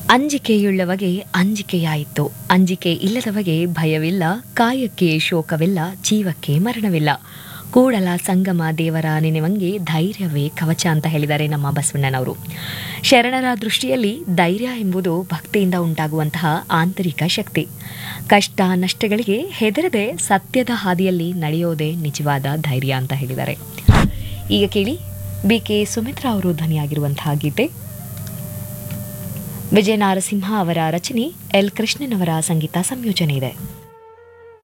ಅಂಜಿಕೆಯುಳ್ಳವಗೆ ಅಂಜಿಕೆಯಾಯಿತು ಅಂಜಿಕೆ ಇಲ್ಲದವಗೆ ಭಯವಿಲ್ಲ ಕಾಯಕ್ಕೆ ಶೋಕವಿಲ್ಲ ಜೀವಕ್ಕೆ ಮರಣವಿಲ್ಲ ಕೂಡಲ ಸಂಗಮ ದೇವರ ನೆನೆವಂಗೆ ಧೈರ್ಯವೇ ಕವಚ ಅಂತ ಹೇಳಿದ್ದಾರೆ ನಮ್ಮ ಬಸವಣ್ಣನವರು ಶರಣರ ದೃಷ್ಟಿಯಲ್ಲಿ ಧೈರ್ಯ ಎಂಬುದು ಭಕ್ತಿಯಿಂದ ಉಂಟಾಗುವಂತಹ ಆಂತರಿಕ ಶಕ್ತಿ ಕಷ್ಟ ನಷ್ಟಗಳಿಗೆ ಹೆದರದೆ ಸತ್ಯದ ಹಾದಿಯಲ್ಲಿ ನಡೆಯೋದೇ ನಿಜವಾದ ಧೈರ್ಯ ಅಂತ ಹೇಳಿದ್ದಾರೆ ಈಗ ಕೇಳಿ ಬಿ ಕೆ ಸುಮಿತ್ರಾ ಅವರು ಧ್ವನಿಯಾಗಿರುವಂತಹ ಗೀತೆ ವಿಜಯ ನಾರಸಿಂಹ ಅವರ ರಚನೆ ಎಲ್ ಕೃಷ್ಣನ್ ಅವರ ಸಂಗೀತ ಸಂಯೋಜನೆ ಇದೆ